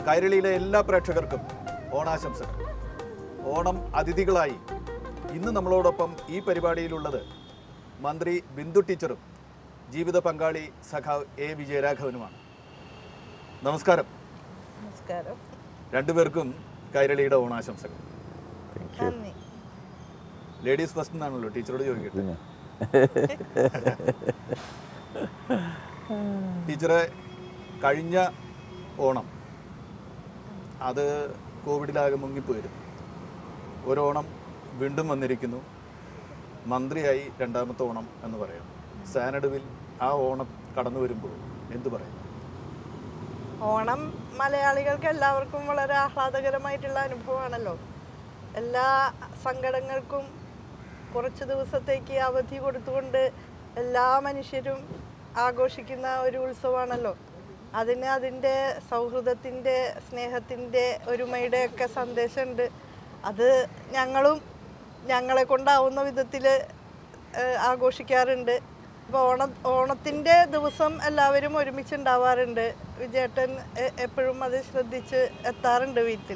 കൈരളിയിലെ എല്ലാ പ്രേക്ഷകർക്കും ഓണാശംസകൾ ഓണം അതിഥികളായി ഇന്ന് നമ്മളോടൊപ്പം ഈ പരിപാടിയിലുള്ളത് മന്ത്രി ബിന്ദു ടീച്ചറും ജീവിത പങ്കാളി സഖാവ് എ വിജയരാഘവനുമാണ് നമസ്കാരം നമസ്കാരം രണ്ടുപേർക്കും കൈരളിയുടെ ഓണാശംസകൾ നന്ദി ലേഡീസ് ഫസ്റ്റ് എന്നാണല്ലോ ടീച്ചറോട് ചോദിക്കട്ടെ പിന്നെ ടീച്ചറെ കഴിഞ്ഞ ഓണം അത് കോവിഡിലാകെ മുങ്ങിപ്പോയിരുന്നു ഒരോണം വീണ്ടും വന്നിരിക്കുന്നു മന്ത്രിയായി രണ്ടാമത്തെ ഓണം എന്ന് പറയാം സാനഡുവിൽ ആ ഓണം കടന്നു വരുമ്പോൾ എന്തു പറയും ഓണം മലയാളികൾക്ക് എല്ലാവർക്കും വളരെ ആഹ്ലാദകരമായിട്ടുള്ള അനുഭവമാണല്ലോ എല്ലാ സങ്കടങ്ങൾക്കും കുറച്ച് ദിവസത്തേക്ക് അവധി കൊടുത്തുകൊണ്ട് എല്ലാ മനുഷ്യരും ആഘോഷിക്കുന്ന ഒരു ഉത്സവമാണല്ലോ അതിന് അതിൻ്റെ സൗഹൃദത്തിൻ്റെ സ്നേഹത്തിൻ്റെ ഒരുമയുടെ ഒക്കെ സന്ദേശമുണ്ട് അത് ഞങ്ങളും ഞങ്ങളെ കൊണ്ടാവുന്ന വിധത്തിൽ ആഘോഷിക്കാറുണ്ട് ഇപ്പോൾ ഓണ ഓണത്തിൻ്റെ ദിവസം എല്ലാവരും ഒരുമിച്ചുണ്ടാവാറുണ്ട് വിജയേട്ടൻ എ- എപ്പോഴും അത് ശ്രദ്ധിച്ച് എത്താറുണ്ട് വീട്ടിൽ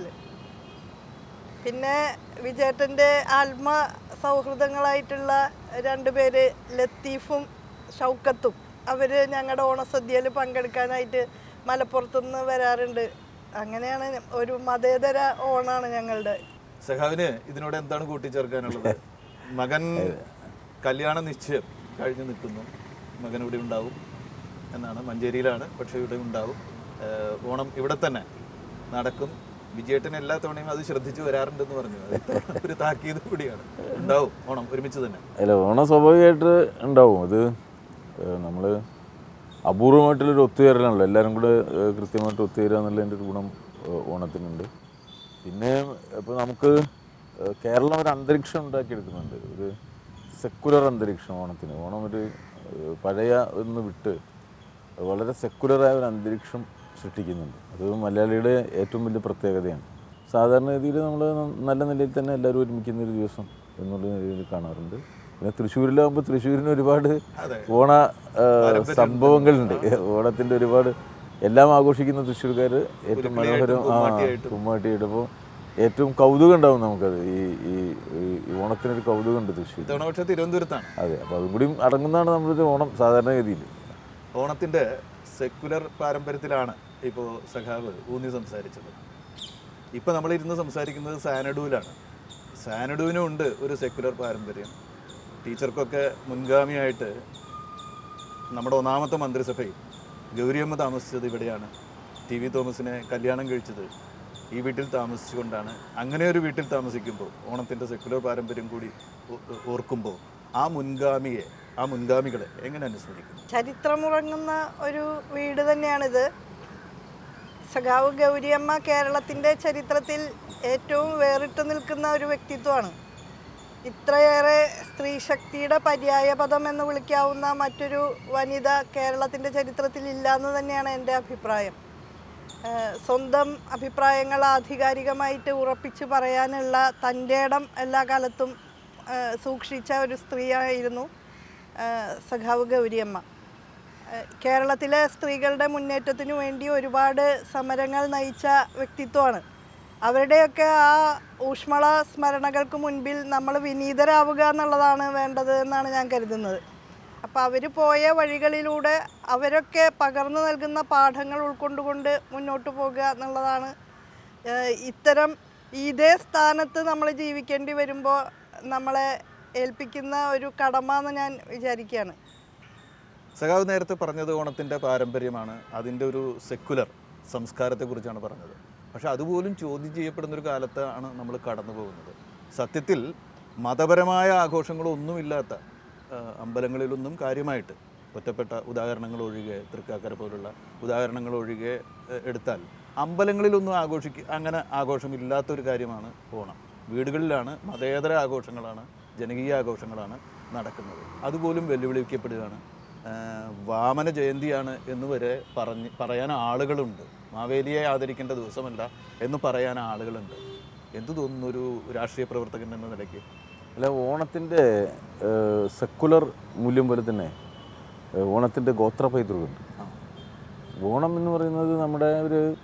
പിന്നെ വിജയേട്ടൻ്റെ ആത്മ സൗഹൃദങ്ങളായിട്ടുള്ള രണ്ടുപേര് ലത്തീഫും ഷൗക്കത്തും അവർ ഞങ്ങളുടെ ഓണസദ്യയിൽ പങ്കെടുക്കാനായിട്ട് മലപ്പുറത്തുനിന്ന് വരാറുണ്ട് അങ്ങനെയാണ് ഒരു മതേതര ഓണാണ് ഞങ്ങളുടെ സഖാവിന് ഇതിനോട് എന്താണ് കൂട്ടിച്ചേർക്കാനുള്ളത് മകൻ കല്യാണ നിശ്ചയം കഴിഞ്ഞു നിൽക്കുന്നു മകൻ ഇവിടെ ഉണ്ടാവും എന്നാണ് മഞ്ചേരിയിലാണ് പക്ഷേ ഇവിടെ ഉണ്ടാവും ഏഹ് ഓണം ഇവിടെ തന്നെ നടക്കും വിജയേട്ടൻ എല്ലാ തവണയും അത് ശ്രദ്ധിച്ചു വരാറുണ്ടെന്ന് പറഞ്ഞു അത് ഇത്തവണ ഒരു താക്കീത് കൂടിയാണ് ഉണ്ടാവും ഓണം ഒരുമിച്ച് തന്നെ അല്ല ഓണം സ്വാഭാവികമായിട്ട് ഉണ്ടാവും അത് നമ്മൾ അപൂർവമായിട്ടുള്ളൊരു ഒത്തുചേരലാണല്ലോ എല്ലാവരും കൂടെ ഏഹ്, കൃത്യമായിട്ട് ഒത്തുചേരുക എന്നുള്ളതിൻ്റെ ഒരു ഗുണം ഏഹ്, ഓണത്തിനുണ്ട് പിന്നെ ഇപ്പോൾ നമുക്ക് ഏഹ്, കേരളം ഒരു അന്തരീക്ഷം ഉണ്ടാക്കിയെടുക്കുന്നുണ്ട് ഒരു സെക്കുലർ അന്തരീക്ഷം ഓണത്തിന് ഓണം ഒരു ഏഹ്, പഴയ ഒന്ന് വിട്ട് വളരെ സെക്കുലറായ ഒരു അന്തരീക്ഷം സൃഷ്ടിക്കുന്നുണ്ട് അത് മലയാളിയുടെ ഏറ്റവും വലിയ പ്രത്യേകതയാണ് സാധാരണഗതിയിൽ നമ്മൾ നല്ല നിലയിൽ തന്നെ എല്ലാവരും ഒരുമിക്കുന്ന ഒരു ദിവസം എന്നുള്ള നിലയിൽ കാണാറുണ്ട് പിന്നെ തൃശ്ശൂരിലാകുമ്പോൾ തൃശ്ശൂരിന് ഒരുപാട് അതെ. ഓണ ഏഹ്, സംഭവങ്ങളുണ്ട് ഓണത്തിൻ്റെ ഒരുപാട് എല്ലാം ആഘോഷിക്കുന്ന തൃശ്ശൂർക്കാർ ഏറ്റവും മനോഹരം ആ കുമ്മാട്ടിയായിട്ടും. കുമ്മാട്ടിയായിട്ട് അപ്പോൾ ഏറ്റവും കൗതുകം ഉണ്ടാവും നമുക്കത് ഈ ഈ ഈ- ഈ ഓണത്തിനൊരു കൗതുകമുണ്ട് തൃശ്ശൂർ ഇത്തവണ പക്ഷേ തിരുവനന്തപുരത്താണ് അതെ അപ്പോൾ അതും കൂടിയും അടങ്ങുന്നതാണ് നമ്മളൊരു ഓണം സാധാരണഗതിയിൽ ഓണത്തിൻ്റെ സെക്കുലർ പാരമ്പര്യത്തിലാണ് ഇപ്പോൾ സഖാവ് ഊന്നി സംസാരിച്ചത് ഇപ്പം നമ്മളിരുന്ന് സംസാരിക്കുന്നത് സാനഡുവിലാണ് സാനഡുവിനും ഉണ്ട് ഒരു സെക്കുലർ പാരമ്പര്യം ടീച്ചർക്കൊക്കെ മുൻഗാമിയായിട്ട് നമ്മുടെ ഒന്നാമത്തെ മന്ത്രിസഭയിൽ ഗൗരിയമ്മ താമസിച്ചത് ഇവിടെയാണ് ടി വി തോമസിനെ കല്യാണം കഴിച്ചത് ഈ വീട്ടിൽ താമസിച്ചുകൊണ്ടാണ് അങ്ങനെ ഒരു വീട്ടിൽ താമസിക്കുമ്പോൾ ഓണത്തിൻ്റെ സെക്കുലർ പാരമ്പര്യം കൂടി ഓ- ഓർക്കുമ്പോൾ ആ മുൻഗാമിയെ ആ മുൻഗാമികളെ എങ്ങനെ അനുസ്മരിക്കുന്നു ചരിത്രമുറങ്ങുന്ന ഒരു വീട് തന്നെയാണിത് സഖാവ് ഗൗരിയമ്മ കേരളത്തിൻ്റെ ചരിത്രത്തിൽ ഏറ്റവും വേറിട്ട് നിൽക്കുന്ന ഒരു വ്യക്തിത്വമാണ് ഇത്രയേറെ സ്ത്രീശക്തിയുടെ പര്യായ പദം എന്ന് വിളിക്കാവുന്ന മറ്റൊരു വനിത കേരളത്തിൻ്റെ ചരിത്രത്തിൽ ഇല്ല എന്ന് തന്നെയാണ് എൻ്റെ അഭിപ്രായം ഏഹ് സ്വന്തം അഭിപ്രായങ്ങൾ ആധികാരികമായിട്ട് ഉറപ്പിച്ച് പറയാനുള്ള തൻ്റെ ഇടം എല്ലാ കാലത്തും ഏഹ് സൂക്ഷിച്ച ഒരു സ്ത്രീയായിരുന്നു ഏഹ് സഖാവ് ഗൗരിയമ്മ ഏഹ് കേരളത്തിലെ സ്ത്രീകളുടെ മുന്നേറ്റത്തിനു വേണ്ടി ഒരുപാട് സമരങ്ങൾ നയിച്ച വ്യക്തിത്വമാണ് അവരുടെയൊക്കെ ആ ഊഷ്മള സ്മരണകൾക്ക് മുൻപിൽ നമ്മൾ വിനീതരാവുക എന്നുള്ളതാണ് വേണ്ടത് എന്നാണ് ഞാൻ കരുതുന്നത് അപ്പോൾ അവർ പോയ വഴികളിലൂടെ അവരൊക്കെ പകർന്നു നൽകുന്ന പാഠങ്ങൾ ഉൾക്കൊണ്ടുകൊണ്ട് മുന്നോട്ട് പോകുക എന്നുള്ളതാണ് ഏഹ് ഇത്തരം ഇതേ സ്ഥാനത്ത് നമ്മൾ ജീവിക്കേണ്ടി വരുമ്പോൾ നമ്മളെ ഏൽപ്പിക്കുന്ന ഒരു കടമ എന്ന് ഞാൻ വിചാരിക്കുകയാണ് സഖാവ് നേരത്തെ പറഞ്ഞത് ഓണത്തിൻ്റെ പാരമ്പര്യമാണ് അതിൻ്റെ ഒരു സെക്കുലർ സംസ്കാരത്തെക്കുറിച്ചാണ് പറഞ്ഞത് പക്ഷെ അതുപോലും ചോദ്യം ചെയ്യപ്പെടുന്ന ഒരു കാലത്താണ് നമ്മൾ കടന്നു പോകുന്നത് സത്യത്തിൽ മതപരമായ ആഘോഷങ്ങളൊന്നുമില്ലാത്ത ആ, അമ്പലങ്ങളിലൊന്നും കാര്യമായിട്ട് ഒറ്റപ്പെട്ട ഉദാഹരണങ്ങൾ ഒഴികെ തൃക്കാക്കര പോലുള്ള ഉദാഹരണങ്ങൾ ഒഴികെ ഏ, എടുത്താൽ അമ്പലങ്ങളിലൊന്നും ആഘോഷിക്ക അങ്ങനെ ആഘോഷമില്ലാത്തൊരു കാര്യമാണ് ഓണം വീടുകളിലാണ് മതേതര ആഘോഷങ്ങളാണ് ജനകീയ ആഘോഷങ്ങളാണ് നടക്കുന്നത് അതുപോലും വെല്ലുവിളിക്കപ്പെടുകയാണ് ആ, വാമന ജയന്തിയാണ് എന്ന് വരെ പറഞ്ഞ് പറയാൻ ആളുകളുണ്ട് മാവേലിയെ ആദരിക്കേണ്ട ദിവസമല്ല എന്ന് പറയാൻ ആളുകളുണ്ട് എന്തു തോന്നുന്നു ഒരു രാഷ്ട്രീയ പ്രവർത്തകൻ എന്ന നിലയ്ക്ക് അല്ല ഓണത്തിൻ്റെ സെക്കുലർ മൂല്യം പോലെ തന്നെ ഏഹ്, ഓണത്തിൻ്റെ ഗോത്ര പൈതൃകമുണ്ട് ഓണം എന്ന് പറയുന്നത് നമ്മുടെ ഒരു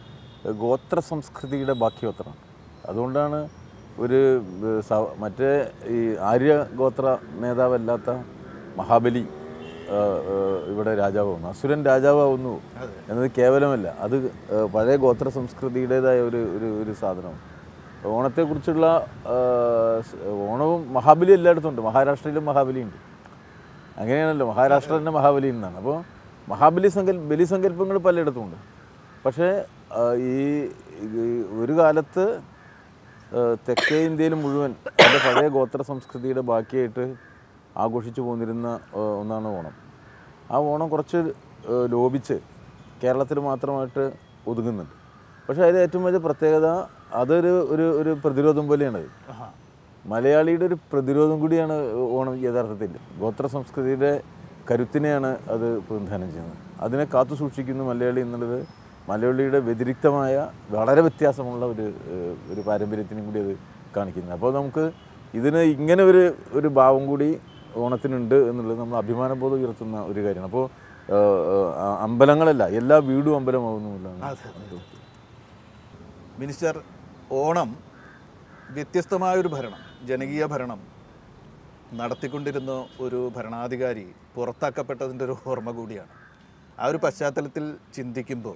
ഗോത്ര സംസ്കൃതിയുടെ ബാക്കിപത്രമാണ് അതുകൊണ്ടാണ് ഒരു ഏർ, സ- മറ്റേ ഈ ആര്യ ഗോത്ര നേതാവല്ലാത്ത മഹാബലി ഏർ, ഏർ, ഇവിടെ രാജാവാകുന്നു അസുരൻ രാജാവാകുന്നു എന്നത് കേവലമല്ല അത് ഏർ, പഴയ ഗോത്ര സംസ്കൃതിയുടേതായ ഒരു ഒരു ഒരു സാധനമാണ് ഓണത്തെക്കുറിച്ചുള്ള ഏർ, സ്- ഓണവും മഹാബലി എല്ലായിടത്തും ഉണ്ട് മഹാരാഷ്ട്രയിലും മഹാബലി ഉണ്ട് അങ്ങനെയാണല്ലോ മഹാരാഷ്ട്ര തന്നെ മഹാബലി എന്നാണ് അപ്പോൾ മഹാബലി സങ്കൽ ബലി സങ്കല്പങ്ങൾ പലയിടത്തും ഉണ്ട് പക്ഷേ ആ, ഈ ഈ ഒരു കാലത്ത് ആ, തെക്കേ ഇന്ത്യയിൽ മുഴുവൻ അതിൻ്റെ പഴയ ഗോത്ര സംസ്കൃതിയുടെ ബാക്കിയായിട്ട് ആഘോഷിച്ചു പോന്നിരുന്ന ആ, ഒന്നാണ് ഓണം ആ ഓണം കുറച്ച് ആ, ലോപിച്ച് കേരളത്തിൽ മാത്രമായിട്ട് ഒതുങ്ങുന്നുണ്ട് പക്ഷേ അതിൽ ഏറ്റവും വലിയ പ്രത്യേകത അതൊരു ഒരു ഒരു പ്രതിരോധം പോലെയാണത് ആഹാ. മലയാളിയുടെ ഒരു പ്രതിരോധം കൂടിയാണ് ഓണം യഥാർത്ഥത്തിൽ ഗോത്ര സംസ്കൃതിയുടെ കരുത്തിനെയാണ് അത് പ്രതിനിധാനം ചെയ്യുന്നത് അതിനെ കാത്തു സൂക്ഷിക്കുന്നു മലയാളി എന്നുള്ളത് മലയാളിയുടെ വ്യതിരിക്തമായ വളരെ വ്യത്യാസമുള്ള ഒരു ഏഹ്, ഒരു പാരമ്പര്യത്തിനും കൂടി അത് കാണിക്കുന്നത് അപ്പോൾ നമുക്ക് ഇതിന് ഇങ്ങനെ ഒരു ഒരു ഭാവം കൂടി ഓണത്തിനുണ്ട് എന്നുള്ളത് നമ്മൾ അഭിമാനബോധം ഉയർത്തുന്ന ഒരു കാര്യമാണ് അപ്പോൾ ഏഹ്, ഏഹ്, അമ്പലങ്ങളല്ല എല്ലാ വീടും അമ്പലമാകുന്നുള്ളതാണ് അതെ. മിനിസ്റ്റർ ഓണം വ്യത്യസ്തമായൊരു ഭരണം ജനകീയ ഭരണം നടത്തിക്കൊണ്ടിരുന്ന ഒരു ഭരണാധികാരി പുറത്താക്കപ്പെട്ടതിൻ്റെ ഒരു ഓർമ്മ കൂടിയാണ് ആ ഒരു പശ്ചാത്തലത്തിൽ ചിന്തിക്കുമ്പോൾ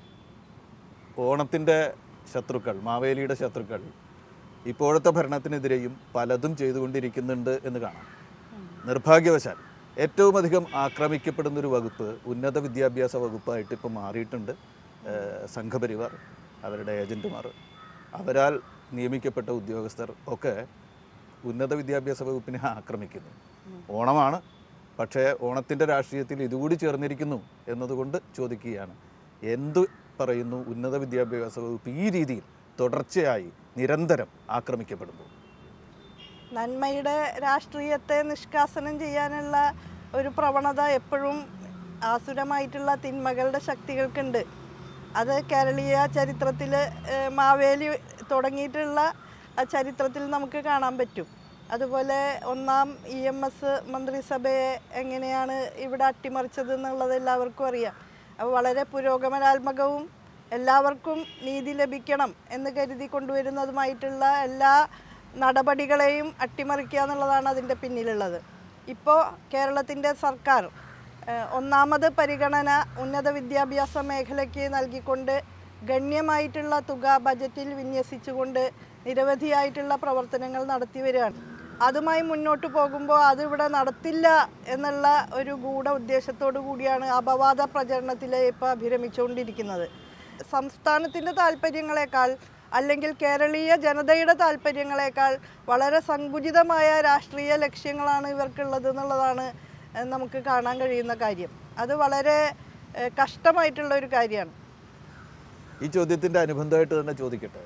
ഓണത്തിൻ്റെ ശത്രുക്കൾ മാവേലിയുടെ ശത്രുക്കൾ ഇപ്പോഴത്തെ ഭരണത്തിനെതിരെയും പലതും ചെയ്തുകൊണ്ടിരിക്കുന്നുണ്ട് എന്ന് കാണാം നിർഭാഗ്യവശാൽ ഏറ്റവും അധികം ആക്രമിക്കപ്പെടുന്ന ഒരു വകുപ്പ് ഉന്നത വിദ്യാഭ്യാസ വകുപ്പായിട്ട് ഇപ്പോൾ മാറിയിട്ടുണ്ട് ഏഹ് സംഘപരിവാർ അവരുടെ ഏജൻറ്റുമാർ അവരാൽ നിയമിക്കപ്പെട്ട ഉദ്യോഗസ്ഥർ ഒക്കെ ഉന്നത വിദ്യാഭ്യാസ വകുപ്പിനെ ആക്രമിക്കുന്നു ഓണമാണ് പക്ഷേ ഓണത്തിൻ്റെ രാഷ്ട്രീയത്തിൽ ഇതുകൂടി ചേർന്നിരിക്കുന്നു എന്നതുകൊണ്ട് ചോദിക്കുകയാണ് എന്ത് പറയുന്നു ഉന്നത വിദ്യാഭ്യാസ വകുപ്പ് ഈ രീതിയിൽ തുടർച്ചയായി നിരന്തരം ആക്രമിക്കപ്പെടുന്നു നന്മയുടെ രാഷ്ട്രീയത്തെ നിഷ്കാസനം ചെയ്യാനുള്ള ഒരു പ്രവണത എപ്പോഴും ആസുരമായിട്ടുള്ള തിന്മകളുടെ ശക്തികൾക്കുണ്ട് അത് കേരളീയ ചരിത്രത്തിൽ മാവേലി തുടങ്ങിയിട്ടുള്ള ആ ചരിത്രത്തിൽ നമുക്ക് കാണാൻ പറ്റും അതുപോലെ ഒന്നാം ഇ എം എസ് മന്ത്രിസഭയെ എങ്ങനെയാണ് ഇവിടെ അട്ടിമറിച്ചത് എന്നുള്ളത് എല്ലാവർക്കും അറിയാം അപ്പോൾ വളരെ പുരോഗമനാത്മകവും എല്ലാവർക്കും നീതി ലഭിക്കണം എന്ന് കരുതി കൊണ്ടുവരുന്നതുമായിട്ടുള്ള എല്ലാ നടപടികളെയും അട്ടിമറിക്കുക എന്നുള്ളതാണ് അതിൻ്റെ പിന്നിലുള്ളത് ഇപ്പോൾ കേരളത്തിൻ്റെ സർക്കാർ ഏഹ്, ഒന്നാമത് പരിഗണന ഉന്നത വിദ്യാഭ്യാസ മേഖലയ്ക്ക് നൽകിക്കൊണ്ട് ഗണ്യമായിട്ടുള്ള തുക ബജറ്റിൽ വിന്യസിച്ചുകൊണ്ട് നിരവധിയായിട്ടുള്ള പ്രവർത്തനങ്ങൾ നടത്തി വരികയാണ് അതുമായി മുന്നോട്ട് പോകുമ്പോൾ അതിവിടെ നടത്തില്ല എന്നുള്ള ഒരു ഗൂഢ ഉദ്ദേശത്തോടു കൂടിയാണ് അപവാദ പ്രചരണത്തിൽ ഇപ്പോൾ അഭിരമിച്ചുകൊണ്ടിരിക്കുന്നത് സംസ്ഥാനത്തിൻ്റെ താല്പര്യങ്ങളെക്കാൾ അല്ലെങ്കിൽ കേരളീയ ജനതയുടെ താല്പര്യങ്ങളെക്കാൾ വളരെ സങ്കുചിതമായ രാഷ്ട്രീയ ലക്ഷ്യങ്ങളാണ് ഇവർക്കുള്ളത് എന്നുള്ളതാണ് ഏഹ്, നമുക്ക് കാണാൻ കഴിയുന്ന കാര്യം അത് വളരെ ഏഹ്, കഷ്ടമായിട്ടുള്ള ഒരു കാര്യമാണ് ഈ ചോദ്യത്തിൻ്റെ അനുബന്ധമായിട്ട് തന്നെ ചോദിക്കട്ടെ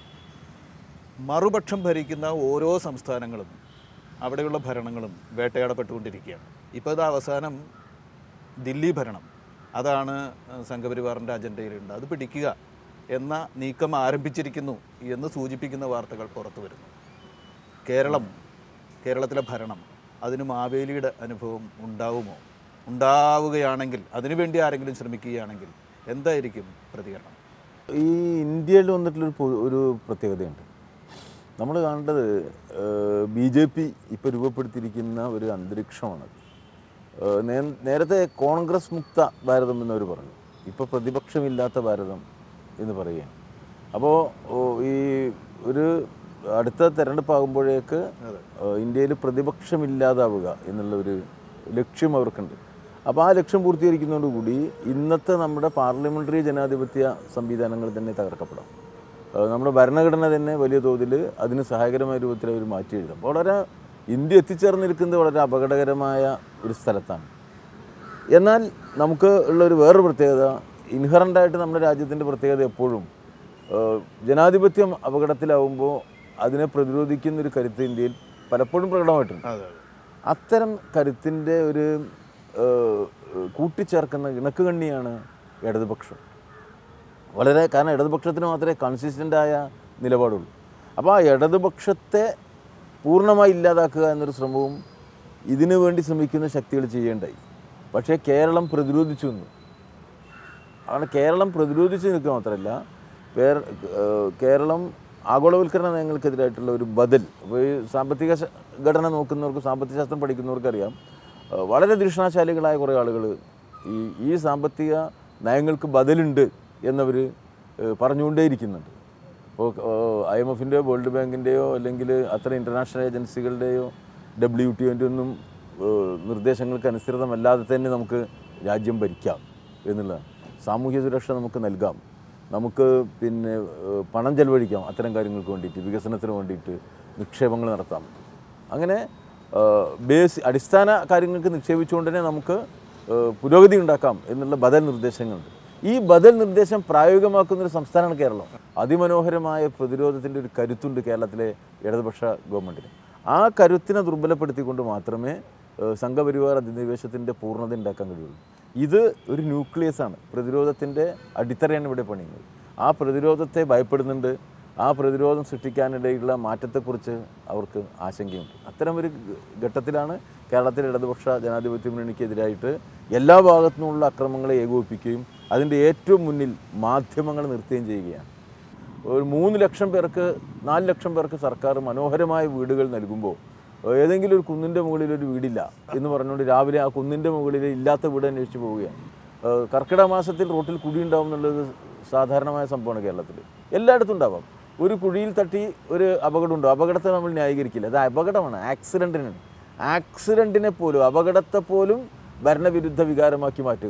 മറുപക്ഷം ഭരിക്കുന്ന ഓരോ സംസ്ഥാനങ്ങളും അവിടെയുള്ള ഭരണങ്ങളും വേട്ടയാടപ്പെട്ടുകൊണ്ടിരിക്കുകയാണ് ഇപ്പോൾ ഇത് അവസാനം ദില്ലി ഭരണം അതാണ് ഏഹ്, സംഘപരിവാറിൻ്റെ അജണ്ടയിലുണ്ട് അത് പിടിക്കുക എന്ന നീക്കം ആരംഭിച്ചിരിക്കുന്നു എന്ന് സൂചിപ്പിക്കുന്ന വാർത്തകൾ പുറത്തു വരുന്നു കേരളം കേരളത്തിലെ ഭരണം അതിന് മാവേലിയുടെ അനുഭവം ഉണ്ടാവുമോ ഉണ്ടാവുകയാണെങ്കിൽ അതിനുവേണ്ടി ആരെങ്കിലും ശ്രമിക്കുകയാണെങ്കിൽ എന്തായിരിക്കും പ്രതികരണം ഈ ഇന്ത്യയിൽ വന്നിട്ടുള്ളൊരു പൊ- ഒരു പ്രത്യേകതയുണ്ട് നമ്മൾ കാണേണ്ടത് ബി ജെ പി ഇപ്പോൾ രൂപപ്പെടുത്തിയിരിക്കുന്ന ഒരു അന്തരീക്ഷമാണ് ഏഹ് നേ- നേരത്തെ കോൺഗ്രസ് മുക്ത ഭാരതം എന്നവർ പറഞ്ഞു ഇപ്പോൾ പ്രതിപക്ഷമില്ലാത്ത ഭാരതം എന്ന് പറയുകയാണ് അപ്പോൾ ഈ ഒരു അടുത്ത തെരഞ്ഞെടുപ്പാകുമ്പോഴേക്ക് ഇന്ത്യയിൽ പ്രതിപക്ഷമില്ലാതാവുക എന്നുള്ള ഒരു ലക്ഷ്യം അവർക്കുണ്ട് അപ്പോൾ ആ ലക്ഷ്യം പൂർത്തീകരിക്കുന്നതോടുകൂടി ഇന്നത്തെ നമ്മുടെ പാർലമെൻ്ററി ജനാധിപത്യ സംവിധാനങ്ങൾ തന്നെ തകർക്കപ്പെടാം ഏഹ് നമ്മുടെ ഭരണഘടന തന്നെ വലിയ തോതിൽ അതിന് സഹായകരമായ രൂപത്തിൽ അവർ മാറ്റി എഴുതും അപ്പോൾ വളരെ ഇന്ത്യ എത്തിച്ചേർന്നിരിക്കുന്നത് വളരെ അപകടകരമായ ഒരു സ്ഥലത്താണ് എന്നാൽ നമുക്ക് ഉള്ളൊരു വേറൊരു പ്രത്യേകത ഇൻഹറൻ്റായിട്ട് നമ്മുടെ രാജ്യത്തിൻ്റെ പ്രത്യേകത എപ്പോഴും ഏഹ് ജനാധിപത്യം അപകടത്തിലാവുമ്പോൾ അതിനെ പ്രതിരോധിക്കുന്ന ഒരു കരുത്ത് ഇന്ത്യയിൽ പലപ്പോഴും പ്രകടമായിട്ടുണ്ട് അതെ അത്തരം കരുത്തിൻ്റെ ഒരു ഏഹ്, കൂട്ടിച്ചേർക്കുന്ന ഇണക്കുകണ്ണിയാണ് ഇടതുപക്ഷം വളരെ കാരണം ഇടതുപക്ഷത്തിന് മാത്രമേ കൺസിസ്റ്റൻ്റ് ആയ നിലപാടുള്ളൂ അപ്പോൾ ആ ഇടതുപക്ഷത്തെ പൂർണ്ണമായി ഇല്ലാതാക്കുക എന്നൊരു ശ്രമവും ഇതിനു വേണ്ടി ശ്രമിക്കുന്ന ശക്തികൾ ചെയ്യേണ്ടായി പക്ഷേ കേരളം പ്രതിരോധിച്ചു നിന്നു അങ്ങനെ കേരളം പ്രതിരോധിച്ച് നിൽക്കുക മാത്രമല്ല വേറെ ഏഹ്, കേരളം ആഗോളവൽക്കരണ നയങ്ങൾക്കെതിരായിട്ടുള്ള ഒരു ബദൽ അപ്പോൾ ഈ സാമ്പത്തിക ശ- ഘടന നോക്കുന്നവർക്ക് സാമ്പത്തിക ശാസ്ത്രം പഠിക്കുന്നവർക്കറിയാം ഏഹ്, വളരെ ദീക്ഷണാശാലികളായ കുറേ ആളുകൾ ഈ ഈ സാമ്പത്തിക നയങ്ങൾക്ക് ബദലുണ്ട് എന്നവർ പറഞ്ഞുകൊണ്ടേയിരിക്കുന്നുണ്ട് ഇപ്പോൾ ഐ എം എഫിൻ്റെയോ വേൾഡ് ബാങ്കിൻ്റെയോ അല്ലെങ്കിൽ അത്ര ഇൻ്റർനാഷണൽ ഏജൻസികളുടെയോ ഡബ്ല്യു ടി എൻ്റെ ഒന്നും ഏഹ്, നിർദ്ദേശങ്ങൾക്ക് അനുസൃതമല്ലാതെ തന്നെ നമുക്ക് രാജ്യം ഭരിക്കാം എന്നുള്ളതാണ് സാമൂഹ്യ സുരക്ഷ നമുക്ക് നൽകാം നമുക്ക് പിന്നെ ഏഹ്, പണം ചെലവഴിക്കാം അത്തരം കാര്യങ്ങൾക്ക് വേണ്ടിയിട്ട് വികസനത്തിന് വേണ്ടിയിട്ട് നിക്ഷേപങ്ങൾ നടത്താം അങ്ങനെ ഏഹ്, ബേസ് അടിസ്ഥാന കാര്യങ്ങൾക്ക് നിക്ഷേപിച്ചുകൊണ്ട് തന്നെ നമുക്ക് ഏഹ്, പുരോഗതി ഉണ്ടാക്കാം എന്നുള്ള ബദൽ നിർദ്ദേശങ്ങളുണ്ട് ഈ ബദൽ നിർദ്ദേശം പ്രായോഗികമാക്കുന്ന ഒരു സംസ്ഥാനമാണ് കേരളം അതിമനോഹരമായ പ്രതിരോധത്തിൻ്റെ ഒരു കരുത്തുണ്ട് കേരളത്തിലെ ഇടതുപക്ഷ ഗവൺമെൻറ്റിന് ആ കരുത്തിനെ ദുർബലപ്പെടുത്തിക്കൊണ്ട് മാത്രമേ ഏഹ്, സംഘപരിവാർ അധിനിവേശത്തിൻ്റെ പൂർണ്ണത ഉണ്ടാക്കാൻ കഴിയുള്ളൂ ഇത് ഒരു ന്യൂക്ലിയസ് ആണ് പ്രതിരോധത്തിൻ്റെ അടിത്തറയാണ് ഇവിടെ പണിയുന്നത് ആ പ്രതിരോധത്തെ ഭയപ്പെടുന്നുണ്ട് ആ പ്രതിരോധം സൃഷ്ടിക്കാനിടയിലുള്ള മാറ്റത്തെക്കുറിച്ച് അവർക്ക് ആശങ്കയുണ്ട് അത്തരമൊരു ഘട്ടത്തിലാണ് കേരളത്തിലെ ഇടതുപക്ഷ ജനാധിപത്യ മുന്നണിക്കെതിരായിട്ട് എല്ലാ ഭാഗത്തു നിന്നുള്ള അക്രമങ്ങളെ ഏകോപിപ്പിക്കുകയും അതിൻ്റെ ഏറ്റവും മുന്നിൽ മാധ്യമങ്ങൾ നിർത്തുകയും ചെയ്യുകയാണ് ഒരു മൂന്ന് ലക്ഷം പേർക്ക് നാല് ലക്ഷം പേർക്ക് സർക്കാർ മനോഹരമായ വീടുകൾ നൽകുമ്പോൾ ഏതെങ്കിലും ഒരു കുന്നിൻ്റെ മുകളിൽ ഒരു വീടില്ല എന്ന് പറഞ്ഞുകൊണ്ട് രാവിലെ ആ കുന്നിൻ്റെ മുകളിൽ ഇല്ലാത്ത വീട് അന്വേഷിച്ച് പോവുകയാണ് ഏഹ് കർക്കിടക മാസത്തിൽ റോട്ടിൽ കുഴി ഉണ്ടാവും എന്നുള്ളത് സാധാരണമായ സംഭവമാണ് കേരളത്തിൽ എല്ലായിടത്തും ഉണ്ടാവാം ഒരു കുഴിയിൽ തട്ടി ഒരു അപകടം ഉണ്ടാവും അപകടത്തെ നമ്മൾ ന്യായീകരിക്കില്ല അത് അപകടമാണ് ആക്സിഡൻറ്റിനാണ് ആക്സിഡൻറ്റിനെ പോലും അപകടത്തെ പോലും ഭരണവിരുദ്ധ വികാരമാക്കി മാറ്റുക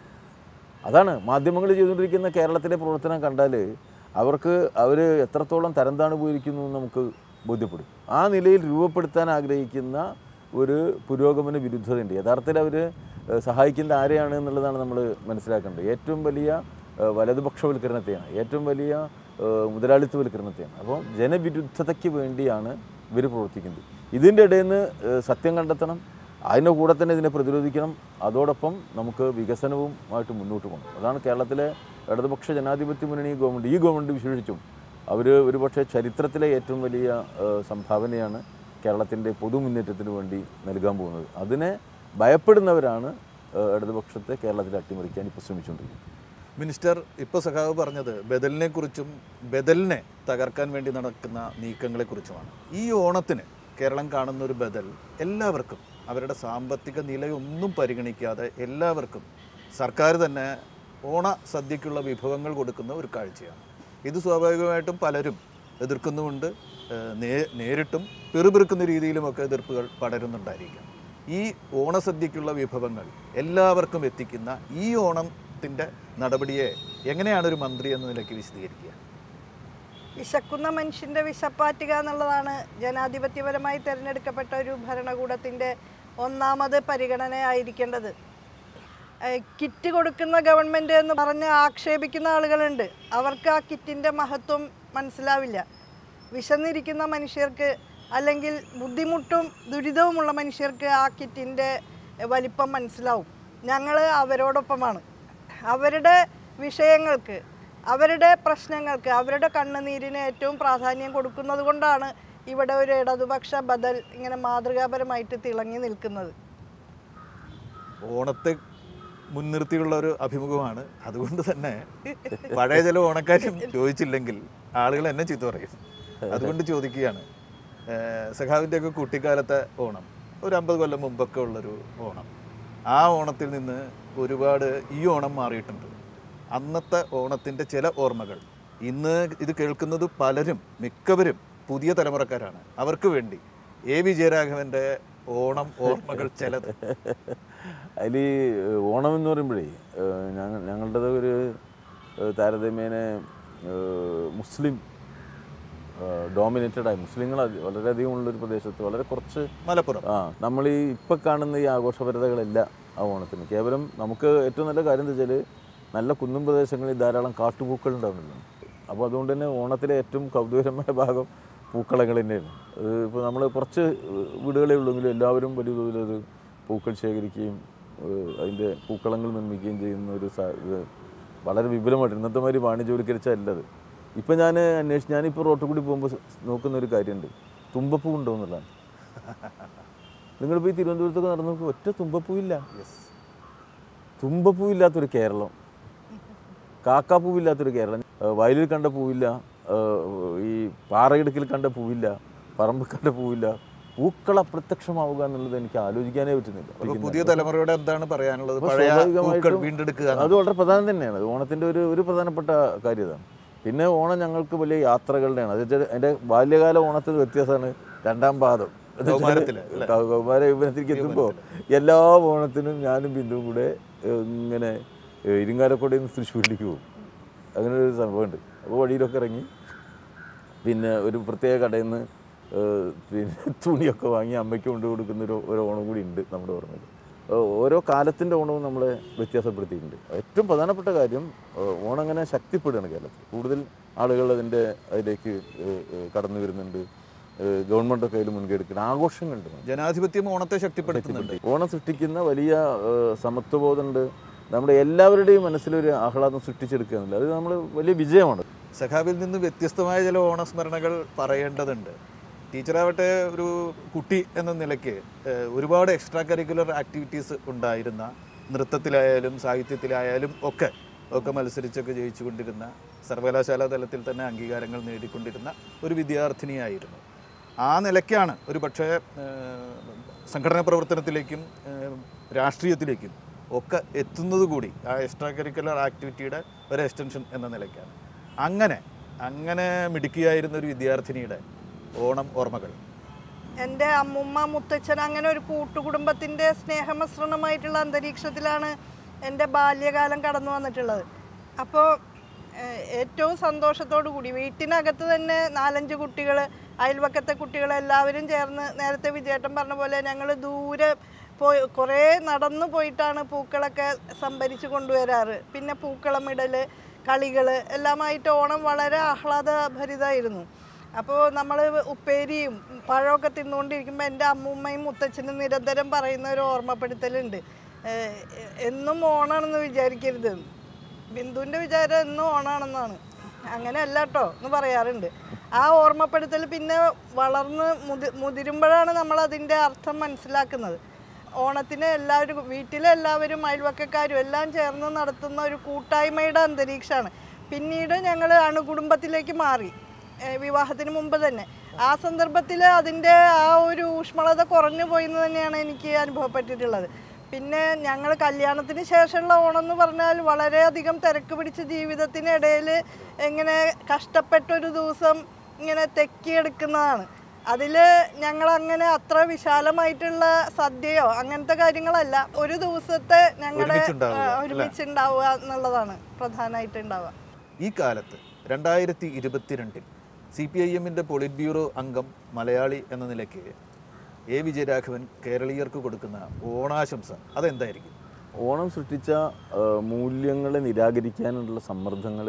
അതാണ് മാധ്യമങ്ങൾ ചെയ്തുകൊണ്ടിരിക്കുന്ന കേരളത്തിലെ പ്രവർത്തനം കണ്ടാൽ അവർക്ക് അവർ എത്രത്തോളം തരം താണു പോയിരിക്കുന്നു എന്ന് നമുക്ക് ബോധ്യപ്പെടും ആ നിലയിൽ രൂപപ്പെടുത്താൻ ആഗ്രഹിക്കുന്ന ഒരു പുരോഗമന വിരുദ്ധതയുണ്ട് യഥാർത്ഥത്തിൽ അവർ സഹായിക്കുന്ന ആരെയാണ് എന്നുള്ളതാണ് നമ്മൾ മനസ്സിലാക്കേണ്ടത് ഏറ്റവും വലിയ ഏഹ്, വലതുപക്ഷവൽക്കരണത്തെയാണ് ഏറ്റവും വലിയ ഏഹ്, മുതലാളിത്തവൽക്കരണത്തെയാണ് അപ്പോൾ ജനവിരുദ്ധതയ്ക്ക് വേണ്ടിയാണ് ഇവർ പ്രവർത്തിക്കുന്നത് ഇതിൻ്റെ ഇടയിൽ നിന്ന് ഏഹ്, സത്യം കണ്ടെത്തണം അതിൻ്റെ കൂടെ തന്നെ ഇതിനെ പ്രതിരോധിക്കണം അതോടൊപ്പം നമുക്ക് വികസനവുമായിട്ട് മുന്നോട്ട് പോകണം അതാണ് കേരളത്തിലെ ഇടതുപക്ഷ ജനാധിപത്യ മുന്നണി ഗവൺമെൻറ് ഈ ഗവൺമെൻറ് വിശേഷിച്ചും അവർ ഒരുപക്ഷെ ചരിത്രത്തിലെ ഏറ്റവും വലിയ ഏഹ്, സംഭാവനയാണ് കേരളത്തിൻ്റെ പൊതുമുന്നേറ്റത്തിന് വേണ്ടി നൽകാൻ പോകുന്നത് അതിനെ ഭയപ്പെടുന്നവരാണ് ഏഹ്, ഇടതുപക്ഷത്തെ കേരളത്തിൽ അട്ടിമറിക്കാൻ ഇപ്പോൾ ശ്രമിച്ചുകൊണ്ടിരിക്കുന്നത് മിനിസ്റ്റർ ഇപ്പോൾ സഖാവ് പറഞ്ഞത് ബദലിനെ കുറിച്ചും ബദലിനെ തകർക്കാൻ വേണ്ടി നടക്കുന്ന നീക്കങ്ങളെ കുറിച്ചുമാണ് ഈ ഓണത്തിന് കേരളം കാണുന്ന ഒരു ബദൽ എല്ലാവർക്കും അവരുടെ സാമ്പത്തിക നിലയൊന്നും പരിഗണിക്കാതെ എല്ലാവർക്കും സർക്കാർ തന്നെ ഓണ സദ്യക്കുള്ള വിഭവങ്ങൾ കൊടുക്കുന്ന ഒരു കാഴ്ചയാണ് ഇത് സ്വാഭാവികമായിട്ടും പലരും എതിർക്കുന്നുമുണ്ട് ഏഹ് നേ- നേരിട്ടും പെറുപിറുക്കുന്ന രീതിയിലുമൊക്കെ എതിർപ്പുകൾ പടരുന്നുണ്ടായിരിക്കാം ഈ ഓണസദ്യക്കുള്ള വിഭവങ്ങൾ എല്ലാവർക്കും എത്തിക്കുന്ന ഈ ഓണത്തിൻ്റെ നടപടിയെ എങ്ങനെയാണ് ഒരു മന്ത്രി എന്ന നിലയ്ക്ക് വിശദീകരിക്കുക വിശക്കുന്ന മനുഷ്യന്റെ വിശപ്പാറ്റുക എന്നുള്ളതാണ് ജനാധിപത്യപരമായി തിരഞ്ഞെടുക്കപ്പെട്ട ഒരു ഭരണകൂടത്തിന്റെ ഒന്നാമത് പരിഗണനയായിരിക്കേണ്ടത് ഏഹ് കിറ്റ് കൊടുക്കുന്ന ഗവൺമെൻറ് എന്ന് പറഞ്ഞ് ആക്ഷേപിക്കുന്ന ആളുകളുണ്ട് അവർക്ക് ആ കിറ്റിൻ്റെ മഹത്വം മനസ്സിലാവില്ല വിശന്നിരിക്കുന്ന മനുഷ്യർക്ക് അല്ലെങ്കിൽ ബുദ്ധിമുട്ടും ദുരിതവുമുള്ള മനുഷ്യർക്ക് ആ കിറ്റിൻ്റെ വലിപ്പം മനസ്സിലാവും ഞങ്ങൾ അവരോടൊപ്പമാണ് അവരുടെ വിഷയങ്ങൾക്ക് അവരുടെ പ്രശ്നങ്ങൾക്ക് അവരുടെ കണ്ണുനീരിന് ഏറ്റവും പ്രാധാന്യം കൊടുക്കുന്നത് കൊണ്ടാണ് ഇവിടെ ഒരു ഇടതുപക്ഷ ബദൽ ഇങ്ങനെ മാതൃകാപരമായിട്ട് തിളങ്ങി നിൽക്കുന്നത് ഓണത്തെ മുൻനിർത്തിയുള്ള ഒരു അഭിമുഖമാണ് അതുകൊണ്ട് തന്നെ പഴയ ചില ഓണക്കാര്യം ചോദിച്ചില്ലെങ്കിൽ ആളുകൾ എന്നെ ചീത്ത പറയും അതുകൊണ്ട് ചോദിക്കുകയാണ് ഏഹ് സഖാവിൻ്റെയൊക്കെ കുട്ടിക്കാലത്തെ ഓണം ഒരു അമ്പത് കൊല്ലം മുമ്പൊക്കെ ഉള്ളൊരു ഓണം ആ ഓണത്തിൽ നിന്ന് ഒരുപാട് ഈ ഓണം മാറിയിട്ടുണ്ട് അന്നത്തെ ഓണത്തിൻ്റെ ചില ഓർമ്മകൾ ഇന്ന് ഇത് കേൾക്കുന്നത് പലരും മിക്കവരും പുതിയ തലമുറക്കാരാണ് അവർക്ക് വേണ്ടി എ വി ജയരാഘവൻ്റെ ഓണം ഓർമ്മകൾ ചിലത് അതിൽ ഓണം എന്ന് പറയുമ്പോഴേ ഏഹ്, ഞങ്ങ ഞങ്ങളുടേത് ഒരു ഏഹ്, താരതമ്യേന ഏഹ്, മുസ്ലിം ഡോമിനേറ്റഡ് ആയി മുസ്ലിങ്ങൾ അധി- വളരെയധികം ഉള്ളൊരു പ്രദേശത്ത് വളരെ കുറച്ച് മലപ്പുറം ആ നമ്മൾ ഈ ഇപ്പം കാണുന്ന ഈ ആഘോഷപരതകളല്ല ആ ഓണത്തിന് കേവലം നമുക്ക് ഏറ്റവും നല്ല കാര്യം എന്താ വെച്ചാൽ നല്ല കുന്നും പ്രദേശങ്ങളിൽ ധാരാളം കാട്ടുപൂക്കൾ ഉണ്ടാവുന്നുണ്ട് അപ്പോൾ അതുകൊണ്ട് തന്നെ ഓണത്തിലെ ഏറ്റവും കൗതുകരമായ ഭാഗം പൂക്കളങ്ങൾ തന്നെയാണ് അത് ഇപ്പോൾ നമ്മൾ കുറച്ച് വീടുകളേ ഉള്ളെങ്കിലും എല്ലാവരും വലിയ തോതിൽ അത് പൂക്കൾ ശേഖരിക്കുകയും ഏഹ് അതിൻ്റെ പൂക്കളങ്ങൾ നിർമ്മിക്കുകയും ചെയ്യുന്ന ഒരു സാ- ഇത് വളരെ വിപുലമായിട്ട് ഇന്നത്തെ മാതിരി വാണിജ്യവൽക്കരിച്ചല്ല അത് ഇപ്പം ഞാൻ അന്വേഷിച്ച് ഞാനിപ്പോൾ റോട്ടിൽ കൂടി പോകുമ്പോൾ നോക്കുന്ന ഒരു കാര്യമുണ്ട് തുമ്പപ്പൂ ഉണ്ടോ എന്നുള്ളതാണ് നിങ്ങളിപ്പോൾ ഈ തിരുവനന്തപുരത്തൊക്കെ നടന്നു നോക്കുക ഒറ്റ തുമ്പപ്പൂവില്ല തുമ്പപ്പൂവില്ലാത്തൊരു കേരളം കാക്കാപ്പൂവില്ലാത്തൊരു കേരളം ഏഹ് വയലിൽ കണ്ട പൂവില്ല ഏഹ് ഈ പാറയിടുക്കിൽ കണ്ട പൂവില്ല പറമ്പിൽ കണ്ട പൂവില്ല പൂക്കൾ അപ്രത്യക്ഷമാവുക എന്നുള്ളത് എനിക്ക് ആലോചിക്കാനേ പറ്റുന്നില്ല അപ്പോൾ പുതിയ തലമുറയോട് എന്താണ് പറയാനുള്ളത് അപ്പോൾ പഴയ പൂക്കൾ സ്വാഭാവികമായിട്ടും വീണ്ടെടുക്കുക അത് വളരെ പ്രധാനം തന്നെയാണ് അത് ഓണത്തിൻ്റെ ഒരു ഒരു പ്രധാനപ്പെട്ട കാര്യം ഇതാണ് പിന്നെ ഓണം ഞങ്ങൾക്ക് വലിയ യാത്രകളുടെയാണ് അത് വെച്ചാൽ എൻ്റെ ബാല്യകാല ഓണത്തിന് വ്യത്യാസമാണ് രണ്ടാം പാദം എന്ന് വെച്ചാൽ കൗമാരത്തില്, അല്ലേ? കൗ- കൗമാര യുവനത്തിലേക്ക് എത്തുമ്പോൾ എല്ലാ ഓണത്തിനും ഞാനും ബിന്ദുവും കൂടെ ഏഹ്, ഇങ്ങനെ ഏഹ്, ഇരിങ്ങാലക്കുടയിൽ നിന്ന് തൃശ്ശൂരിലേക്ക് പോകും അങ്ങനെ ഒരു സംഭവമുണ്ട് അപ്പോൾ വഴിയിലൊക്കെ ഇറങ്ങി പിന്നെ ഒരു പ്രത്യേക കടയിൽ നിന്ന് ഏഹ്, പിന്നെ തുണിയൊക്കെ വാങ്ങി അമ്മയ്ക്ക് കൊണ്ടു കൊടുക്കുന്ന ഒരു ഒരു ഓണം കൂടി ഉണ്ട് നമ്മുടെ ഓർമ്മയിൽ ഏഹ്, ഓരോ കാലത്തിൻ്റെ ഓണവും നമ്മളെ വ്യത്യാസപ്പെടുത്തിയിട്ടുണ്ട് ഏറ്റവും പ്രധാനപ്പെട്ട കാര്യം ഏഹ്, ഓണം അങ്ങനെ ശക്തിപ്പെടുകയാണ് കേരളത്തിൽ കൂടുതൽ ആളുകൾ അതിൻ്റെ അതിലേക്ക് ഏഹ്, ഏഹ്, കടന്നു വരുന്നുണ്ട് ഏഹ്, ഗവൺമെൻറ്റൊക്കെ അതിൽ മുൻകൈ എടുക്കണം ആഘോഷങ്ങളുണ്ട് ജനാധിപത്യം ഓണത്തെ ശക്തിപ്പെടുത്തുന്നുണ്ട് ഓണം സൃഷ്ടിക്കുന്ന വലിയ ഏഹ്, സമത്വബോധമുണ്ട് നമ്മുടെ എല്ലാവരുടെയും മനസ്സിലൊരു ആഹ്ലാദം സൃഷ്ടിച്ചെടുക്കുക എന്നുള്ളത് അത് നമ്മൾ വലിയ വിജയമാണ് സഖാവിൽ നിന്ന് വ്യത്യസ്തമായ ചില ഓണസ്മരണകൾ പറയേണ്ടതുണ്ട് ടീച്ചറാവട്ടെ ഒരു കുട്ടി എന്ന നിലയ്ക്ക് ഏഹ്, ഒരുപാട് എക്സ്ട്രാ കരിക്കുലർ ആക്ടിവിറ്റീസ് ഉണ്ടായിരുന്ന നൃത്തത്തിലായാലും സാഹിത്യത്തിലായാലും ഒക്കെ ഒക്കെ മത്സരിച്ചൊക്കെ ജയിച്ചുകൊണ്ടിരുന്ന സർവകലാശാല തലത്തിൽ തന്നെ അംഗീകാരങ്ങൾ നേടിക്കൊണ്ടിരുന്ന ഒരു വിദ്യാർത്ഥിനിയായിരുന്നു ആ നിലയ്ക്കാണ് ഒരു പക്ഷേ ഏഹ്, സംഘടനാ പ്രവർത്തനത്തിലേക്കും ഏഹ്, രാഷ്ട്രീയത്തിലേക്കും ഒക്കെ എത്തുന്നത് കൂടി ആ എക്സ്ട്രാ കരിക്കുലർ ആക്ടിവിറ്റിയുടെ ഒരു എക്സ്റ്റൻഷൻ എന്ന നിലയ്ക്കാണ് അങ്ങനെ അങ്ങനെ മിടുക്കിയായിരുന്ന ഒരു വിദ്യാർത്ഥിനിയുടെ ഓണം ഓർമ്മകൾ എൻ്റെ അമ്മുമ്മ മുത്തച്ഛൻ അങ്ങനെ ഒരു കൂട്ടുകുടുംബത്തിൻ്റെ സ്നേഹമിശ്രണമായിട്ടുള്ള അന്തരീക്ഷത്തിലാണ് എൻ്റെ ബാല്യകാലം കടന്നു വന്നിട്ടുള്ളത് അപ്പോൾ ഏറ്റവും സന്തോഷത്തോടു കൂടി വീട്ടിനകത്ത് തന്നെ നാലഞ്ച് കുട്ടികൾ അയൽവക്കത്തെ കുട്ടികൾ എല്ലാവരും ചേർന്ന് നേരത്തെ വിജയേട്ടൻ പറഞ്ഞ പോലെ ഞങ്ങൾ ദൂരെ പോയി കുറേ നടന്നു പോയിട്ടാണ് പൂക്കളൊക്കെ സംഭരിച്ച് കൊണ്ടുവരാറ് പിന്നെ പൂക്കളമിടൽ കളികൾ എല്ലാമായിട്ട് ഓണം വളരെ ആഹ്ലാദഭരിതമായിരുന്നു അപ്പോൾ നമ്മൾ ഉപ്പേരിയും പഴമൊക്കെ തിന്നുകൊണ്ടിരിക്കുമ്പോൾ എൻ്റെ അമ്മൂമ്മയും മുത്തച്ഛനും നിരന്തരം പറയുന്ന ഒരു ഓർമ്മപ്പെടുത്തലുണ്ട് ഏഹ് എന്നും ഓണാണെന്ന് വിചാരിക്കരുത് ബിന്ദുവിൻ്റെ വിചാരം എന്നും ഓണാണെന്നാണ് അങ്ങനെയല്ല കേട്ടോ എന്ന് പറയാറുണ്ട് ആ ഓർമ്മപ്പെടുത്തൽ പിന്നെ വളർന്ന് മുതി മുതിരുമ്പോഴാണ് നമ്മൾ അതിൻ്റെ അർത്ഥം മനസ്സിലാക്കുന്നത് ഓണത്തിന് എല്ലാവരും വീട്ടിലെ എല്ലാവരും അയൽവക്കക്കാരും എല്ലാം ചേർന്ന് നടത്തുന്ന ഒരു കൂട്ടായ്മയുടെ അന്തരീക്ഷമാണ് പിന്നീട് ഞങ്ങൾ അണുകുടുംബത്തിലേക്ക് മാറി ഏഹ് വിവാഹത്തിന് മുമ്പ് തന്നെ ആ സന്ദർഭത്തിൽ അതിൻ്റെ ആ ഒരു ഊഷ്മളത കുറഞ്ഞു പോയി എന്ന് തന്നെയാണ് എനിക്ക് അനുഭവപ്പെട്ടിട്ടുള്ളത് പിന്നെ ഞങ്ങൾ കല്യാണത്തിന് ശേഷമുള്ള ഓണം എന്ന് പറഞ്ഞാൽ വളരെയധികം തിരക്ക് പിടിച്ച ജീവിതത്തിനിടയിൽ ഇങ്ങനെ കഷ്ടപ്പെട്ടൊരു ദിവസം ഇങ്ങനെ തെക്കിയെടുക്കുന്നതാണ് അതിൽ ഞങ്ങൾ അങ്ങനെ അത്ര വിശാലമായിട്ടുള്ള സദ്യയോ അങ്ങനത്തെ കാര്യങ്ങളല്ല ഒരു ദിവസത്തെ ഞങ്ങളുടെ ഒരുമിച്ചുണ്ടാവുക, ആ, ഒരുമിച്ചുണ്ടാവുക എന്നുള്ളതാണ് പ്രധാനമായിട്ട് ഉണ്ടാവുക ഈ കാലത്ത് രണ്ടായിരത്തി ഇരുപത്തിരണ്ടിൽ സി പി ഐ എമ്മിൻ്റെ പൊളിറ്റ് ബ്യൂറോ അംഗം മലയാളി എന്ന നിലയ്ക്ക് എ വിജയരാഘവൻ കേരളീയർക്ക് കൊടുക്കുന്ന ഓണാശംസ അതെന്തായിരിക്കും ഓണം സൃഷ്ടിച്ച ആ, മൂല്യങ്ങളെ നിരാകരിക്കാനുള്ള സമ്മർദ്ദങ്ങൾ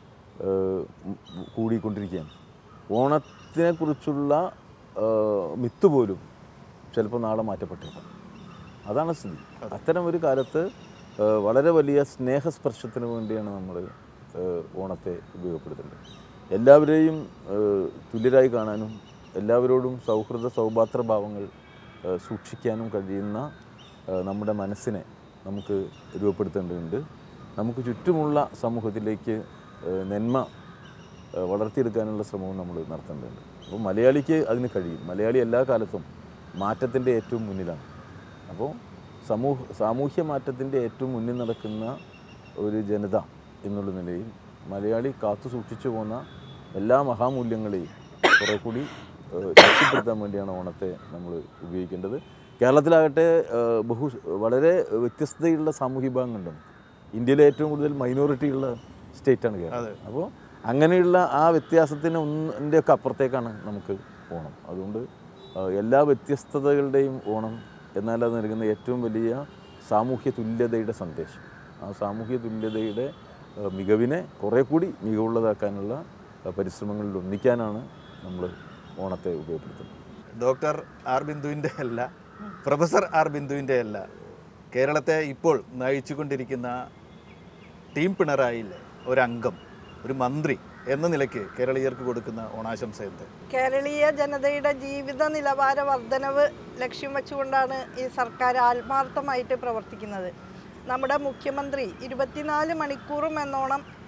കൂടിക്കൊണ്ടിരിക്കുകയാണ് ഓണത്തിനെക്കുറിച്ചുള്ള ആ, മിത്ത് പോലും ചിലപ്പോൾ നാളെ മാറ്റപ്പെട്ടേക്കാം അതാണ് സ്ഥിതി അത്തരം ഒരു കാലത്ത് ആ, വളരെ വലിയ സ്നേഹസ്പർശത്തിന് വേണ്ടിയാണ് നമ്മൾ ആ, ഓണത്തെ ഉപയോഗപ്പെടുത്തേണ്ടത് എല്ലാവരെയും ആ, തുല്യരായി കാണാനും എല്ലാവരോടും സൗഹൃദ സൗഭാത്ര ഭാവങ്ങൾ ആ, സൂക്ഷിക്കാനും കഴിയുന്ന ആ, നമ്മുടെ മനസ്സിനെ നമുക്ക് രൂപപ്പെടുത്തേണ്ടതുണ്ട് നമുക്ക് ചുറ്റുമുള്ള സമൂഹത്തിലേക്ക് ആ, നന്മ ആ, വളർത്തിയെടുക്കാനുള്ള ശ്രമവും നമ്മൾ നടത്തേണ്ടതുണ്ട് അപ്പോൾ മലയാളിക്ക് അതിന് കഴിയും മലയാളി എല്ലാ കാലത്തും മാറ്റത്തിൻ്റെ ഏറ്റവും മുന്നിലാണ് അപ്പോൾ സമൂഹ സാമൂഹ്യ മാറ്റത്തിൻ്റെ ഏറ്റവും മുന്നിൽ നടക്കുന്ന ഒരു ജനത എന്നുള്ള നിലയിൽ മലയാളി കാത്തു സൂക്ഷിച്ചു പോന്ന എല്ലാ മഹാമൂല്യങ്ങളെയും കുറെ കൂടി ഏഹ്, ശക്തിപ്പെടുത്താൻ വേണ്ടിയാണ് ഓണത്തെ നമ്മൾ ഉപയോഗിക്കേണ്ടത് കേരളത്തിലാകട്ടെ ഏഹ്, ബഹു വളരെ വ്യത്യസ്തതയുള്ള സാമൂഹ്യ വിഭാഗങ്ങളുണ്ട് ഇന്ത്യയിലെ ഏറ്റവും കൂടുതൽ മൈനോറിറ്റി ഉള്ള സ്റ്റേറ്റാണ് കേരളം അപ്പോൾ അങ്ങനെയുള്ള ആ വ്യത്യാസത്തിന് ഒന്നിൻ്റെ ഒക്കെ അപ്പുറത്തേക്കാണ് നമുക്ക് ഓണം അതുകൊണ്ട് ആ, എല്ലാ വ്യത്യസ്തതകളുടെയും ഓണം എന്നാൽ അത് നൽകുന്ന ഏറ്റവും വലിയ സാമൂഹ്യ തുല്യതയുടെ സന്ദേശം ആ സാമൂഹ്യ തുല്യതയുടെ ആ, മികവിനെ കുറേ കൂടി മികവുള്ളതാക്കാനുള്ള ആ, പരിശ്രമങ്ങളിൽ ഒന്നിക്കാനാണ് നമ്മൾ ഓണത്തെ ഉപയോഗപ്പെടുത്തുന്നത് ഡോക്ടർ ആർ ബിന്ദുവിൻ്റെ അല്ല പ്രൊഫസർ ആർ ബിന്ദുവിൻ്റെ അല്ല കേരളത്തെ ഇപ്പോൾ നയിച്ചുകൊണ്ടിരിക്കുന്ന ടീം പിണറായിലെ ഒരംഗം ഒരു മന്ത്രി എന്ന നിലയ്ക്ക് കേരളീയർക്ക് കൊടുക്കുന്ന ഓണാശംസ എന്ത് കേരളീയ ജനതയുടെ ജീവിത നിലവാര വർധനവ് ലക്ഷ്യം വെച്ചുകൊണ്ടാണ് ഈ സർക്കാർ ആത്മാർത്ഥമായിട്ട് പ്രവർത്തിക്കുന്നത് നമ്മുടെ മുഖ്യമന്ത്രി ഇരുപത്തിനാല് മണിക്കൂറും എന്നോണം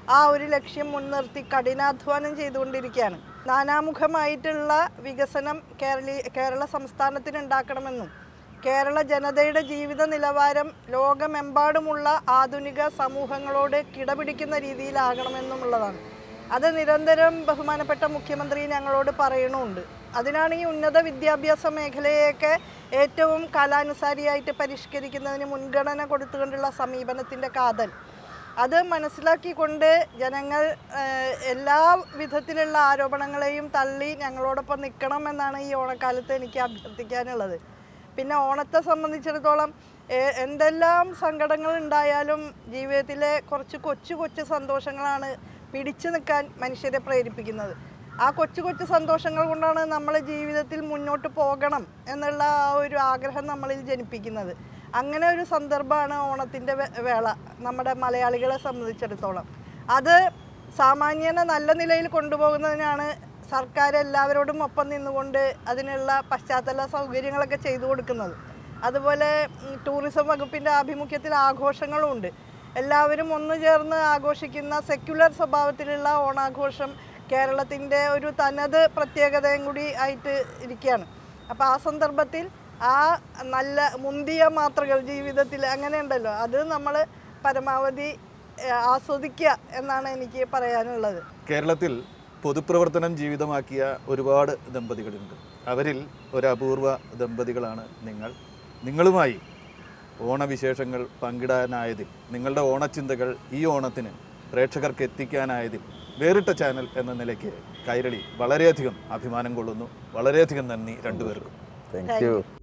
ആ ഒരു ലക്ഷ്യം മുൻനിർത്തി കഠിനാധ്വാനം ചെയ്തുകൊണ്ടിരിക്കുകയാണ് നാനാമുഖമായിട്ടുള്ള വികസനം കേരളീ കേരള സംസ്ഥാനത്തിന് ഉണ്ടാക്കണമെന്നും കേരള ജനതയുടെ ജീവിത നിലവാരം ലോകമെമ്പാടുമുള്ള ആധുനിക സമൂഹങ്ങളോട് കിടപിടിക്കുന്ന രീതിയിലാകണമെന്നുമുള്ളതാണ് അത് നിരന്തരം ബഹുമാനപ്പെട്ട മുഖ്യമന്ത്രി ഞങ്ങളോട് പറയണമുണ്ട് അതിനാണ് ഈ ഉന്നത വിദ്യാഭ്യാസ മേഖലയെയൊക്കെ ഏറ്റവും കാലാനുസാരിയായിട്ട് പരിഷ്കരിക്കുന്നതിന് മുൻഗണന കൊടുത്തുകൊണ്ടുള്ള സമീപനത്തിൻ്റെ കാതൽ അത് മനസ്സിലാക്കിക്കൊണ്ട് ജനങ്ങൾ ഏഹ്, എല്ലാ വിധത്തിലുള്ള ആരോപണങ്ങളെയും തള്ളി ഞങ്ങളോടൊപ്പം നിൽക്കണം എന്നാണ് ഈ ഓണക്കാലത്ത് എനിക്ക് അഭ്യർത്ഥിക്കാനുള്ളത് പിന്നെ ഓണത്തെ സംബന്ധിച്ചിടത്തോളം ഏ- എന്തെല്ലാം സങ്കടങ്ങൾ ഉണ്ടായാലും ജീവിതത്തിലെ കുറച്ച് കൊച്ചു കൊച്ചു സന്തോഷങ്ങളാണ് പിടിച്ചു നിൽക്കാൻ മനുഷ്യരെ പ്രേരിപ്പിക്കുന്നത് ആ കൊച്ചു കൊച്ചു സന്തോഷങ്ങൾ കൊണ്ടാണ് നമ്മൾ ജീവിതത്തിൽ മുന്നോട്ട് പോകണം എന്നുള്ള ആ ഒരു ആഗ്രഹം നമ്മളിൽ ജനിപ്പിക്കുന്നത് അങ്ങനെ ഒരു സന്ദർഭമാണ് ഓണത്തിൻ്റെ വേള നമ്മുടെ മലയാളികളെ സംബന്ധിച്ചിടത്തോളം അത് സാമാന്യന നല്ല നിലയിൽ കൊണ്ടുപോകുന്നതിനാണ് സർക്കാർ എല്ലാവരോടും ഒപ്പം നിന്നുകൊണ്ട് അതിനുള്ള പശ്ചാത്തല സൗകര്യങ്ങളൊക്കെ ചെയ്തു കൊടുക്കുന്നത് അതുപോലെ ഉം, ടൂറിസം വകുപ്പിൻ്റെ ആഭിമുഖ്യത്തിൽ ആഘോഷങ്ങളും ഉണ്ട് എല്ലാവരും ഒന്നു ചേർന്ന് ആഘോഷിക്കുന്ന സെക്യുലർ സ്വഭാവത്തിലുള്ള ഓണാഘോഷം കേരളത്തിൻ്റെ ഒരു തനത് പ്രത്യേകതയും കൂടി ആയിട്ട് ഇരിക്കുകയാണ് അപ്പോൾ ആ സന്ദർഭത്തിൽ ആ നല്ല മുന്തിയ മാത്രകൾ ജീവിതത്തിൽ അങ്ങനെ ഉണ്ടല്ലോ അത് നമ്മൾ പരമാവധി ഏഹ്, ആസ്വദിക്കുക എന്നാണ് എനിക്ക് പറയാനുള്ളത് കേരളത്തിൽ പൊതുപ്രവർത്തനം ജീവിതമാക്കിയ ഒരുപാട് ദമ്പതികളുണ്ട് അവരിൽ ഒരു അപൂർവ ദമ്പതികളാണ് നിങ്ങൾ നിങ്ങളുമായി ഓണവിശേഷങ്ങൾ പങ്കിടാനായതിൽ നിങ്ങളുടെ ഓണച്ചിന്തകൾ ഈ ഓണത്തിന് പ്രേക്ഷകർക്ക് എത്തിക്കാനായതിൽ വേറിട്ട ചാനൽ എന്ന നിലയ്ക്ക് കൈരളി വളരെയധികം അഭിമാനം കൊള്ളുന്നു വളരെയധികം നന്ദി രണ്ടുപേർക്കും താങ്ക് യു